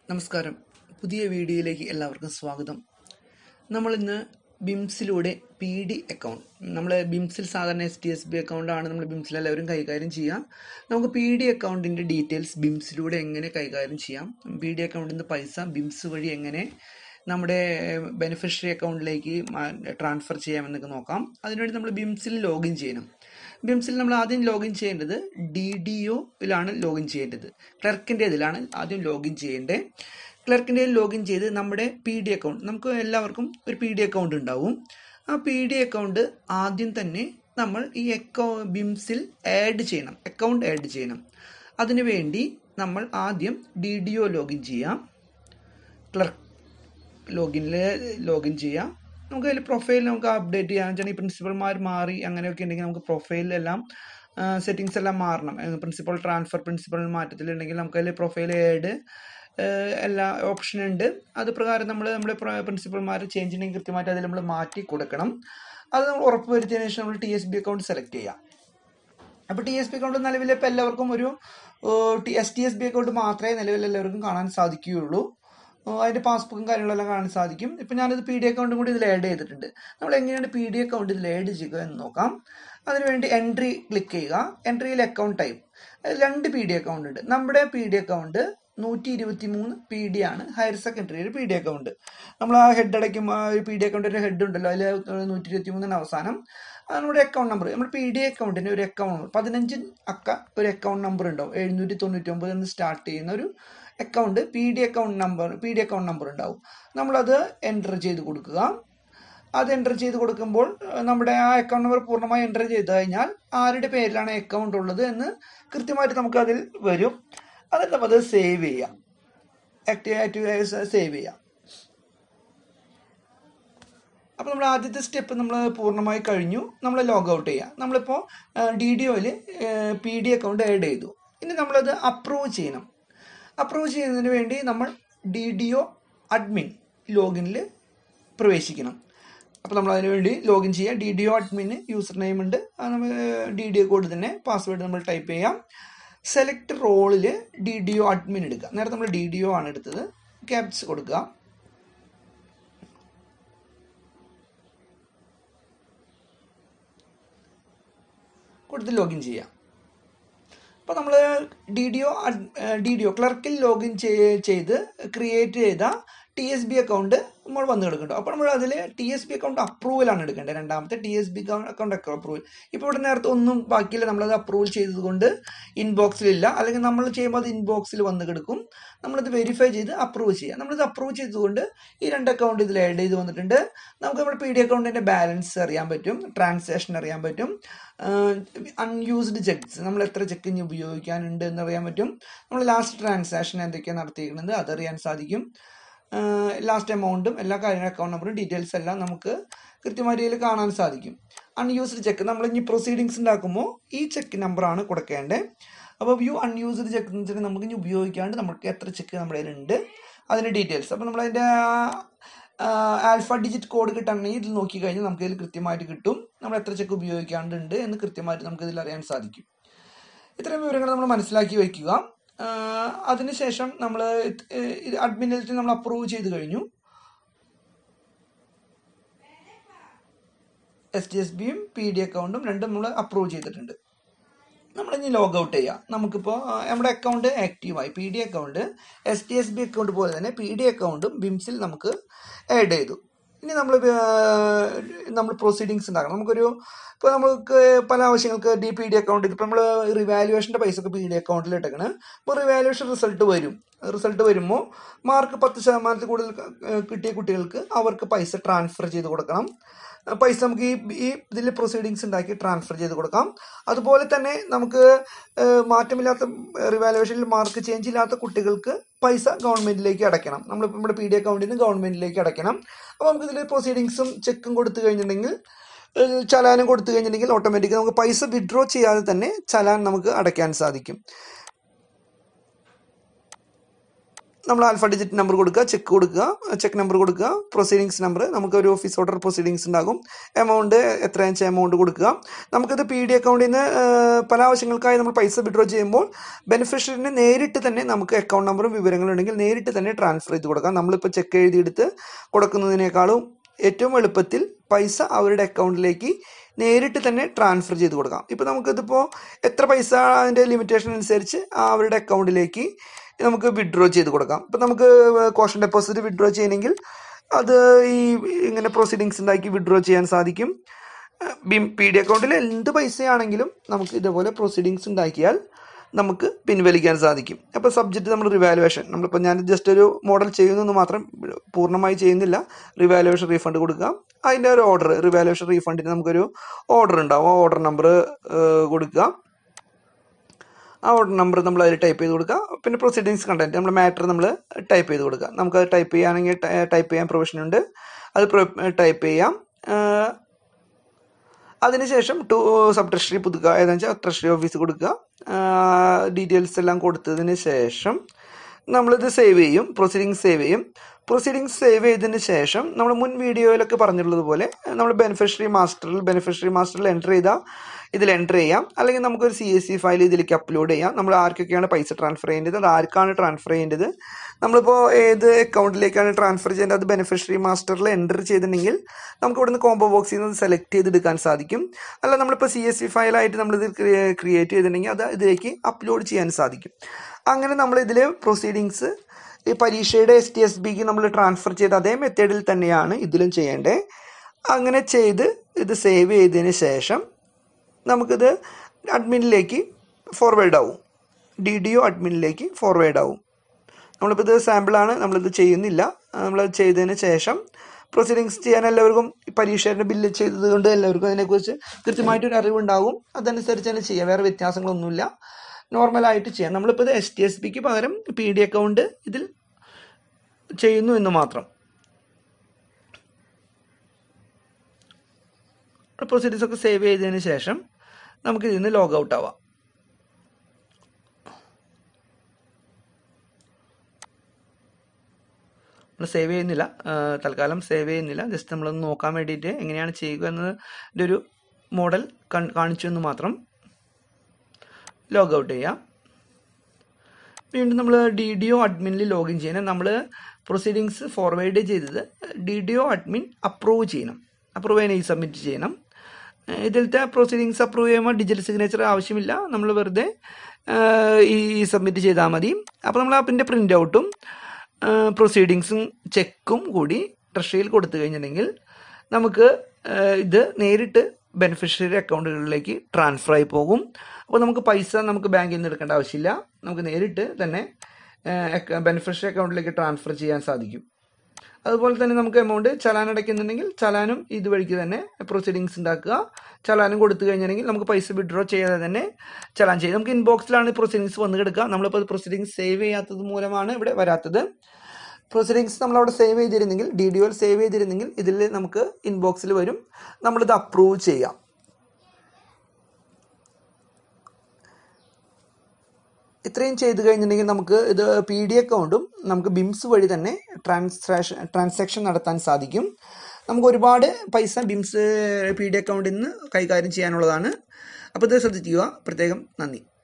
നമസ്കാരം പുതിയ വീഡിയോയിലേക്ക് എല്ലാവർക്കും സ്വാഗതം നമ്മളിന്ന് ബിംസിലൂടെ പി ഡി അക്കൗണ്ട് നമ്മൾ ബിംസിൽ സാധാരണ എസ് ടി എസ് ബി അക്കൗണ്ടാണ് നമ്മൾ ബിംസിൽ എല്ലാവരും കൈകാര്യം ചെയ്യുക നമുക്ക് പി ഡി അക്കൗണ്ടിൻ്റെ ഡീറ്റെയിൽസ് ബിംസിലൂടെ എങ്ങനെ കൈകാര്യം ചെയ്യാം പി ഡി അക്കൗണ്ടിൽ നിന്ന് പൈസ ബിംസ് വഴി എങ്ങനെ നമ്മുടെ ബെനിഫിഷ്യറി അക്കൗണ്ടിലേക്ക് ട്രാൻസ്ഫർ ചെയ്യാമെന്നൊക്കെ നോക്കാം അതിനുവേണ്ടി നമ്മൾ ബിംസിൽ ലോഗിൻ ചെയ്യണം ബിംസിൽ നമ്മൾ ആദ്യം ലോഗിൻ ചെയ്യേണ്ടത് ഡി ഡി ഒയിലാണ് ലോഗിൻ ചെയ്യേണ്ടത് ക്ലർക്കിൻ്റെ ഇതിലാണ് ആദ്യം ലോഗിൻ ചെയ്യേണ്ടത് ക്ലർക്കിൻ്റെ ലോഗിൻ ചെയ്ത് നമ്മുടെ പി ഡി അക്കൗണ്ട് നമുക്ക് എല്ലാവർക്കും ഒരു പി ഡി അക്കൗണ്ട് ഉണ്ടാവും ആ പി ഡി അക്കൗണ്ട് ആദ്യം തന്നെ നമ്മൾ ഈ അക്കൗ ബിംസിൽ ആഡ് ചെയ്യണം അക്കൗണ്ട് ആഡ് ചെയ്യണം അതിനുവേണ്ടി നമ്മൾ ആദ്യം ഡി ഡി ഒ ലോഗിൻ ചെയ്യാം ക്ലർക്ക് ലോഗിനിൽ ലോഗിൻ ചെയ്യാം നമുക്ക് അതിൽ പ്രൊഫൈൽ നമുക്ക് അപ്ഡേറ്റ് ചെയ്യാൻ വെച്ചാൽ ഈ പ്രിൻസിപ്പൽമാർ മാറി അങ്ങനെയൊക്കെ ഉണ്ടെങ്കിൽ നമുക്ക് പ്രൊഫൈലിലെല്ലാം സെറ്റിങ്സ് എല്ലാം മാറണം പ്രിൻസിപ്പൽ ട്രാൻസ്ഫർ പ്രിൻസിപ്പൽ മാറ്റത്തിലുണ്ടെങ്കിൽ നമുക്ക് അതിൽ പ്രൊഫൈൽ ആഡ് എല്ലാ ഓപ്ഷൻ ഉണ്ട് അത് പ്രകാരം നമ്മൾ നമ്മുടെ പ്രിൻസിപ്പൽമാർ ചേഞ്ച് ഉണ്ടെങ്കിൽ കൃത്യമായിട്ട് അതിൽ നമ്മൾ മാറ്റി കൊടുക്കണം അത് നമ്മൾ ഉറപ്പ് വരുത്തിയതിനു ശേഷം നമ്മൾ T S B account select ചെയ്യാം അപ്പോൾ ടി എസ് ബി അക്കൗണ്ട് നിലവിൽ ഇപ്പോൾ എല്ലാവർക്കും ഒരു T S T S B account മാത്രമേ നിലവിൽ എല്ലാവർക്കും കാണാൻ സാധിക്കുകയുള്ളൂ അതിൻ്റെ പാസ്ബുക്കും കാര്യങ്ങളെല്ലാം കാണാൻ സാധിക്കും ഇപ്പം ഞാനത് പി ഡി അക്കൗണ്ടും കൂടി ഇതിൽ ആഡ് ചെയ്തിട്ടുണ്ട് നമ്മൾ എങ്ങനെയാണ് പി ഡി അക്കൗണ്ട് ഇതിൽ ആഡ് ചെയ്യുക എന്ന് നോക്കാം അതിനുവേണ്ടി എൻട്രി ക്ലിക്ക് ചെയ്യുക എൻട്രിയിൽ അക്കൗണ്ട് ടൈപ്പ് രണ്ട് പി ഡി അക്കൗണ്ട് ഉണ്ട് നമ്മുടെ പി ഡി അക്കൗണ്ട് നൂറ്റി ഇരുപത്തി മൂന്ന് പി ഡി ആണ് ഹയർ സെക്കൻഡറി ഒരു പി ഡി അക്കൗണ്ട് നമ്മൾ ആ ഹെഡ് അടയ്ക്കും ആ ഒരു പി ഡി അക്കൗണ്ടിൻ്റെ ഹെഡ് ഉണ്ടല്ലോ അതിൽ നൂറ്റി ഇരുപത്തി മൂന്നിന് അവസാനം നമ്മുടെ അക്കൗണ്ട് നമ്പർ നമ്മൾ പി ഡി അക്കൗണ്ടിന് ഒരു അക്കൗണ്ട് നമ്പർ പതിനഞ്ച് അക്ക ഒരു അക്കൗണ്ട് നമ്പർ ഉണ്ടാവും എഴുന്നൂറ്റി തൊണ്ണൂറ്റി ഒമ്പത് എന്ന് സ്റ്റാർട്ട് ചെയ്യുന്ന ഒരു account P D account number P D account number ഉണ്ടാവും നമ്മളത് എൻ്റർ ചെയ്ത് കൊടുക്കുക അത് എൻ്റർ ചെയ്ത് കൊടുക്കുമ്പോൾ നമ്മുടെ ആ അക്കൗണ്ട് നമ്പർ പൂർണ്ണമായി എൻ്റർ ചെയ്ത് കഴിഞ്ഞാൽ ആരുടെ പേരിലാണ് അക്കൗണ്ട് ഉള്ളത് എന്ന് കൃത്യമായിട്ട് നമുക്ക് അതിൽ വരും അതിൽ നമ്മൾ അത് സേവ് ചെയ്യാം ആക്റ്റീവ് ആക്റ്റീവ് സേവ് ചെയ്യാം അപ്പോൾ നമ്മൾ ആദ്യത്തെ സ്റ്റെപ്പ് നമ്മൾ പൂർണ്ണമായി കഴിഞ്ഞു നമ്മൾ ലോഗ് ഔട്ട് ചെയ്യുക നമ്മളിപ്പോൾ ഡി ഡി ഒയിൽ പി ഡി അക്കൗണ്ട് ആഡ് ചെയ്തു ഇനി നമ്മളത് അപ്രൂവ് ചെയ്യണം അപ്രൂവ് ചെയ്യുന്നതിന് വേണ്ടി നമ്മൾ ഡി ഡി ഒ അഡ്മിൻ ലോഗിനിൽ പ്രവേശിക്കണം അപ്പോൾ നമ്മൾ അതിന് വേണ്ടി ലോഗിൻ ചെയ്യുക ഡി ഡി ഒ അഡ്മിന് യൂസർ നെയിം ഉണ്ട് നമ്മൾ ഡി ഡി ഒ കോഡ് തന്നെ പാസ്വേഡ് നമ്മൾ ടൈപ്പ് ചെയ്യാം സെലക്ട് റോളിൽ ഡി ഡി ഒ അഡ്മിൻ എടുക്കുക നേരത്തെ നമ്മൾ ഡി ഡി ഒ ആണ് എടുത്തത് ക്യാപ്സ് കൊടുക്കുക കൊടുത്ത് ലോഗിൻ ചെയ്യാം അപ്പോൾ നമ്മൾ D D O D D O ക്ലർക്കിൽ ലോഗിൻ ചെയ്ത് ക്രിയേറ്റ് ചെയ്ത ടി എസ് ബി അക്കൗണ്ട് നമ്മൾ വന്ന് കിടക്കുന്നുണ്ട് അപ്പോൾ നമ്മൾ അതിൽ ടി എസ് ബി അക്കൗണ്ട് അപ്രൂവലാണ് എടുക്കേണ്ടത് രണ്ടാമത്തെ T S B account approval ഇപ്പോൾ ഇവിടെ നേരത്തെ ഒന്നും ബാക്കിയില്ല നമ്മളത് അപ്രൂവൽ ചെയ്തതുകൊണ്ട് ഇൻബോക്സിലില്ല അല്ലെങ്കിൽ നമ്മൾ ചെയ്യുമ്പോൾ അത് ഇൻബോക്സിൽ വന്ന് കിടക്കും നമ്മളത് വെരിഫൈ ചെയ്ത് അപ്രൂവ് ചെയ്യുക നമ്മളിത് അപ്രൂവ് ചെയ്തതുകൊണ്ട് ഈ രണ്ട് അക്കൗണ്ട് ഇതിൽ ആഡ് ചെയ്ത് വന്നിട്ടുണ്ട് നമുക്ക് നമ്മുടെ പി ഡി അക്കൗണ്ടിൻ്റെ ബാലൻസ് അറിയാൻ പറ്റും ട്രാൻസാക്ഷൻ അറിയാൻ പറ്റും അൺയൂസ്ഡ് ചെക്സ് നമ്മൾ എത്ര ചെക്ക് ഇനി ഉപയോഗിക്കാനുണ്ട് എന്നറിയാൻ പറ്റും നമ്മൾ ലാസ്റ്റ് ട്രാൻസാക്ഷൻ എന്തൊക്കെയാണ് നടത്തിയിരിക്കുന്നത് അതറിയാൻ സാധിക്കും ലാസ്റ്റ് എമൗണ്ടും എല്ലാ കാര്യങ്ങളും അക്കൗണ്ട് നമ്പറും ഡീറ്റെയിൽസ് എല്ലാം നമുക്ക് കൃത്യമായിട്ട് ഇതിൽ കാണാൻ സാധിക്കും അൺയൂസ്ഡ് ചെക്ക് നമ്മൾ ഇനി പ്രൊസീഡിങ്സ് ഉണ്ടാക്കുമ്പോൾ ഈ ചെക്ക് നമ്പറാണ് കൊടുക്കേണ്ടത് അപ്പോൾ വ്യൂ അൺയൂസ്ഡ് ചെക്ക് എന്ന് വെച്ചാൽ നമുക്ക് ഇനി ഉപയോഗിക്കാണ്ട് നമുക്ക് എത്ര ചെക്ക് നമ്മുടെ കയ്യിലുണ്ട് അതിൻ്റെ ഡീറ്റെയിൽസ് അപ്പോൾ നമ്മളതിൻ്റെ ആൽഫ ഡിജിറ്റ് കോഡ് കിട്ടണമെങ്കിൽ ഇതിൽ നോക്കി കഴിഞ്ഞാൽ നമുക്ക് ഇതിൽ കൃത്യമായിട്ട് കിട്ടും നമ്മൾ എത്ര ചെക്ക് ഉപയോഗിക്കാണ്ടുണ്ട് എന്ന് കൃത്യമായിട്ട് നമുക്ക് ഇതിൽ അറിയാൻ സാധിക്കും ഇത്രയും വിവരങ്ങൾ നമ്മൾ മനസ്സിലാക്കി വയ്ക്കുക അതിനുശേഷം നമ്മൾ അഡ്മിനിൽ നമ്മൾ അപ്രൂവ് ചെയ്ത് കഴിഞ്ഞു എസ് ടി എസ് ബിയും പി ഡി അക്കൗണ്ടും രണ്ടും നമ്മൾ അപ്രൂവ് ചെയ്തിട്ടുണ്ട് നമ്മളിനി ലോഗ് ഔട്ട് ചെയ്യാം നമുക്കിപ്പോൾ നമ്മുടെ അക്കൗണ്ട് ആക്റ്റീവായി P D account S T S B account പോലെ തന്നെ പി ഡി അക്കൗണ്ടും ബിംസിൽ നമുക്ക് ആഡ് ചെയ്തു ഇനി നമ്മൾ നമ്മൾ പ്രൊസീഡിങ്സ് ഉണ്ടാക്കണം നമുക്കൊരു ഇപ്പോൾ നമുക്ക് പല ആവശ്യങ്ങൾക്ക് ഡി പി ഡി അക്കൗണ്ട് ഇപ്പോൾ നമ്മൾ റിവാലുവേഷൻ്റെ പൈസ ഒക്കെ പി ഡി അക്കൗണ്ടിൽ ഇട്ടേക്കണം അപ്പോൾ റിവാലുവേഷൻ റിസൾട്ട് വരും റിസൾട്ട് വരുമ്പോൾ മാർക്ക് പത്ത് ശതമാനത്തിൽ കൂടുതൽ കിട്ടിയ കുട്ടികൾക്ക് അവർക്ക് പൈസ ട്രാൻസ്ഫർ ചെയ്ത് കൊടുക്കണം പൈസ നമുക്ക് ഈ ഈ ഇതിൽ പ്രൊസീഡിങ്സ് ഉണ്ടാക്കി ട്രാൻസ്ഫർ ചെയ്ത് കൊടുക്കാം അതുപോലെ തന്നെ നമുക്ക് മാറ്റമില്ലാത്ത റിവാലുവേഷനിൽ മാർക്ക് ചേഞ്ച് ഇല്ലാത്ത കുട്ടികൾക്ക് പൈസ ഗവൺമെൻറ്റിലേക്ക് അടയ്ക്കണം നമ്മളിപ്പോൾ നമ്മുടെ പി ഡി അക്കൗണ്ടിൽ നിന്ന് ഗവൺമെൻറ്റിലേക്ക് അടയ്ക്കണം അപ്പോൾ നമുക്ക് ഇതിൽ പ്രൊസീഡിങ്സും ചെക്കും കൊടുത്തു കഴിഞ്ഞിട്ടുണ്ടെങ്കിൽ ചലാനും കൊടുത്തു കഴിഞ്ഞിട്ടുണ്ടെങ്കിൽ ഓട്ടോമാറ്റിക്കലി നമുക്ക് പൈസ വിഡ്രോ ചെയ്യാതെ തന്നെ ചലാൻ നമുക്ക് അടയ്ക്കാൻ സാധിക്കും നമ്മൾ ആൽഫ ഡിജിറ്റ് നമ്പർ കൊടുക്കുക ചെക്ക് കൊടുക്കുക ചെക്ക് നമ്പർ കൊടുക്കുക പ്രൊസീഡിങ്സ് നമ്പർ നമുക്കൊരു ഓഫീസ് ഓർഡർ പ്രൊസീഡിങ്സ് ഉണ്ടാകും എമൗണ്ട് എത്രയാണെന്ന് വെച്ചാൽ എമൗണ്ട് കൊടുക്കുക നമുക്കിത് പി ഡി അക്കൗണ്ടിൽ നിന്ന് പല ആവശ്യങ്ങൾക്കായി നമ്മൾ പൈസ വിഡ്രോ ചെയ്യുമ്പോൾ ബെനിഫിഷ്യറിന് നേരിട്ട് തന്നെ നമുക്ക് അക്കൗണ്ട് നമ്പറും വിവരങ്ങളും ഉണ്ടെങ്കിൽ നേരിട്ട് തന്നെ ട്രാൻസ്ഫർ ചെയ്ത് കൊടുക്കാം നമ്മളിപ്പോൾ ചെക്ക് എഴുതിയെടുത്ത് കൊടുക്കുന്നതിനേക്കാളും ഏറ്റവും എളുപ്പത്തിൽ പൈസ അവരുടെ അക്കൗണ്ടിലേക്ക് നേരിട്ട് തന്നെ ട്രാൻസ്ഫർ ചെയ്ത് കൊടുക്കാം ഇപ്പോൾ നമുക്കിതിപ്പോൾ എത്ര പൈസ അതിൻ്റെ ലിമിറ്റേഷൻ അനുസരിച്ച് ആ അവരുടെ അക്കൗണ്ടിലേക്ക് നമുക്ക് വിഡ്രോ ചെയ്ത് കൊടുക്കാം ഇപ്പം നമുക്ക് കോഷൻ ഡെപ്പോസിറ്റ് വിഡ്രോ ചെയ്യണമെങ്കിൽ അത് ഈ ഇങ്ങനെ പ്രൊസീഡിങ്സ് ഉണ്ടാക്കി വിഡ്രോ ചെയ്യാൻ സാധിക്കും ബിം പി ഡി അക്കൗണ്ടിൽ എന്ത് പൈസയാണെങ്കിലും നമുക്ക് ഇതേപോലെ പ്രൊസീഡിങ്സ് ഉണ്ടാക്കിയാൽ നമുക്ക് പിൻവലിക്കാൻ സാധിക്കും അപ്പോൾ സബ്ജക്റ്റ് നമ്മൾ റിവാലുവേഷൻ നമ്മളിപ്പോൾ ഞാൻ ജസ്റ്റ് ഒരു മോഡൽ ചെയ്യുന്നെന്ന് മാത്രം പൂർണ്ണമായി ചെയ്യുന്നില്ല റിവാലുവേഷൻ റീഫണ്ട് കൊടുക്കുക അതിൻ്റെ ഒരു ഓർഡർ റിവാലുവേഷൻ റീഫണ്ടിന് നമുക്കൊരു ഓർഡർ ഉണ്ടാവും ആ ഓർഡർ നമ്പർ കൊടുക്കുക ആ ഓർഡർ നമ്പർ നമ്മൾ അതിൽ ടൈപ്പ് ചെയ്ത് കൊടുക്കുക പിന്നെ പ്രൊസീഡിങ്സ് കണ്ടന്റ് നമ്മുടെ മാറ്റർ നമ്മൾ ടൈപ്പ് ചെയ്ത് കൊടുക്കുക നമുക്കത് ടൈപ്പ് ചെയ്യുകയാണെങ്കിൽ ടൈപ്പ് ചെയ്യാൻ പ്രൊവിഷൻ ഉണ്ട് അത് ടൈപ്പ് ചെയ്യാം അതിനുശേഷം ടു സബ് ട്രഷറി പുതുക്കുക ഏതാണെന്ന് വെച്ചാൽ ട്രഷറി ഓഫീസ് കൊടുക്കുക ഡീറ്റെയിൽസ് എല്ലാം കൊടുത്തതിന് ശേഷം നമ്മളിത് സേവ് ചെയ്യും പ്രൊസീഡിങ്സ് സേവ് ചെയ്യും പ്രൊസീഡിങ്സ് സേവ് ചെയ്തതിന് ശേഷം നമ്മൾ മുൻ വീഡിയോയിലൊക്കെ പറഞ്ഞിട്ടുള്ളതുപോലെ നമ്മൾ ബെനിഫിഷ്യറി മാസ്റ്ററിൽ ബെനിഫിഷ്യറി മാസ്റ്ററിൽ എൻ്റർ ചെയ്താൽ ഇതിൽ എൻ്റർ ചെയ്യാം അല്ലെങ്കിൽ നമുക്കൊരു സി എസ് സി ഫയൽ ഇതിലേക്ക് അപ്ലോഡ് ചെയ്യാം നമ്മൾ ആർക്കൊക്കെയാണ് പൈസ ട്രാൻസ്ഫർ ചെയ്യേണ്ടത് അത് ആർക്കാണ് ട്രാൻസ്ഫർ ചെയ്യേണ്ടത് നമ്മളിപ്പോൾ ഏത് അക്കൗണ്ടിലേക്കാണ് ട്രാൻസ്ഫർ ചെയ്യേണ്ടത് അത് ബെനിഫിഷ്യറി മാസ്റ്ററിൽ എൻ്റർ ചെയ്തിട്ടുണ്ടെങ്കിൽ നമുക്ക് ഇവിടുന്ന് കോംബോ ബോക്സിൽ നിന്ന് സെലക്ട് ചെയ്തെടുക്കാൻ സാധിക്കും അല്ല നമ്മളിപ്പോൾ സി എസ് സി ഫയലായിട്ട് നമ്മളിത് ക്രിയേറ്റ് ചെയ്തിട്ടുണ്ടെങ്കിൽ അത് ഇതിലേക്ക് അപ്ലോഡ് ചെയ്യാൻ സാധിക്കും അങ്ങനെ നമ്മൾ ഇതിൽ പ്രൊസീഡിങ്സ് ഈ പരീക്ഷയുടെ എസ് ടി എസ് ബിക്ക് നമ്മൾ ട്രാൻസ്ഫർ ചെയ്ത അതേ മെത്തേഡിൽ തന്നെയാണ് ഇതിലും ചെയ്യേണ്ടത് അങ്ങനെ ചെയ്ത് ഇത് സേവ് ചെയ്തതിന് ശേഷം നമുക്കിത് അഡ്മിനിലേക്ക് ഫോർവേഡ് ആവും ഡി ഡി ഒ അഡ്മിനിലേക്ക് ഫോർവേഡ് ആവും നമ്മളിപ്പോൾ ഇത് സാമ്പിളാണ് നമ്മളിത് ചെയ്യുന്നില്ല നമ്മൾ ചെയ്തതിന് ശേഷം പ്രൊസീഡിങ്സ് ചെയ്യാൻ എല്ലാവർക്കും പരീക്ഷയുടെ ബില്ല് ചെയ്തത് കൊണ്ട് എല്ലാവർക്കും അതിനെക്കുറിച്ച് കൃത്യമായിട്ടൊരു അറിവുണ്ടാകും അതനുസരിച്ച് തന്നെ ചെയ്യാം വേറെ വ്യത്യാസങ്ങളൊന്നുമില്ല നോർമലായിട്ട് ചെയ്യാം നമ്മളിപ്പോൾ ഇത് എസ് ടി എസ് ബിക്ക് പകരം പി ഡി അക്കൗണ്ട് ഇതിൽ ചെയ്യുന്നു എന്ന് മാത്രം പ്രൊസീഡിങ്സ് ഒക്കെ സേവ് ചെയ്തതിന് ശേഷം നമുക്ക് ഇതിൽ നിന്ന് ലോഗ് ഔട്ട് ആവാം നമ്മൾ സേവ് ചെയ്യുന്നില്ല തൽക്കാലം സേവ് ചെയ്യുന്നില്ല ജസ്റ്റ് നമ്മളൊന്ന് നോക്കാൻ വേണ്ടിയിട്ട് എങ്ങനെയാണ് ചെയ്യുക എന്നതിൻ്റെ ഒരു മോഡൽ കാണിച്ചു എന്ന് മാത്രം ലോഗ് ഔട്ട് ചെയ്യാം വീണ്ടും നമ്മൾ ഡി ഡി ഒ അഡ്മിനിൽ ലോഗിൻ ചെയ്യണം നമ്മൾ പ്രൊസീഡിങ്സ് ഫോർവേഡ് ചെയ്തത് D D O admin approve ചെയ്യണം അപ്രൂവ് ചെയ്യാൻ സബ്മിറ്റ് ചെയ്യണം ഇതിലത്തെ പ്രൊസീഡിങ്സ് അപ്രൂവ് ചെയ്യുമ്പോൾ ഡിജിറ്റൽ സിഗ്നേച്ചർ ആവശ്യമില്ല നമ്മൾ വെറുതെ ഈ സബ്മിറ്റ് ചെയ്താൽ മതി അപ്പോൾ നമ്മൾ ആപ്പിൻ്റെ പ്രിൻ്റ് ഔട്ടും പ്രൊസീഡിങ്സും ചെക്കും കൂടി ട്രഷറിയിൽ കൊടുത്തു കഴിഞ്ഞിട്ടുണ്ടെങ്കിൽ നമുക്ക് ഇത് നേരിട്ട് ബെനിഫിഷ്യറി അക്കൗണ്ടുകളിലേക്ക് ട്രാൻസ്ഫർ ആയി പോകും അപ്പോൾ നമുക്ക് പൈസ നമുക്ക് ബാങ്കിൽ നിന്ന് എടുക്കേണ്ട ആവശ്യമില്ല നമുക്ക് നേരിട്ട് തന്നെ ബെനിഫിഷ്യറി അക്കൗണ്ടിലേക്ക് ട്രാൻസ്ഫർ ചെയ്യാൻ സാധിക്കും അതുപോലെ തന്നെ നമുക്ക് എമൗണ്ട് ചലാൻ അടയ്ക്കുന്നുണ്ടെങ്കിൽ ചലാനും ഇതുവഴിക്ക് തന്നെ പ്രൊസീഡിങ്സ് ഉണ്ടാക്കുക ചലാനും കൊടുത്തു കഴിഞ്ഞിട്ടുണ്ടെങ്കിൽ നമുക്ക് പൈസ വിഡ്രോ ചെയ്യാതെ തന്നെ ചലാൻ ചെയ്യും നമുക്ക് ഇൻബോക്സിലാണ് പ്രൊസീഡിങ്സ് വന്ന് കിടക്കുക നമ്മളിപ്പോൾ പ്രൊസീഡിങ്സ് സേവ് ചെയ്യാത്തത് മൂലമാണ് ഇവിടെ വരാത്തത് പ്രൊസീഡിങ്സ് നമ്മൾ അവിടെ സേവ് ചെയ്തിരുന്നെങ്കിൽ ഡി ഡി ഒൽ സേവ് ചെയ്തിരുന്നെങ്കിൽ ഇതിൽ നമുക്ക് ഇൻബോക്സിൽ വരും നമ്മളിത് അപ്രൂവ് ചെയ്യാം ഇത്രയും ചെയ്ത് കഴിഞ്ഞിട്ടുണ്ടെങ്കിൽ നമുക്ക് ഇത് പി ഡി അക്കൗണ്ടും നമുക്ക് ബിംസ് വഴി തന്നെ ട്രാൻസാക്ഷൻ ട്രാൻസാക്ഷൻ നടത്താൻ സാധിക്കും നമുക്ക് ഒരുപാട് പൈസ ബിംസ് പി ഡി അക്കൗണ്ടിൽ നിന്ന് കൈകാര്യം ചെയ്യാനുള്ളതാണ് അപ്പോൾ ഇത് ശ്രദ്ധിക്കുക പ്രത്യേകം നന്ദി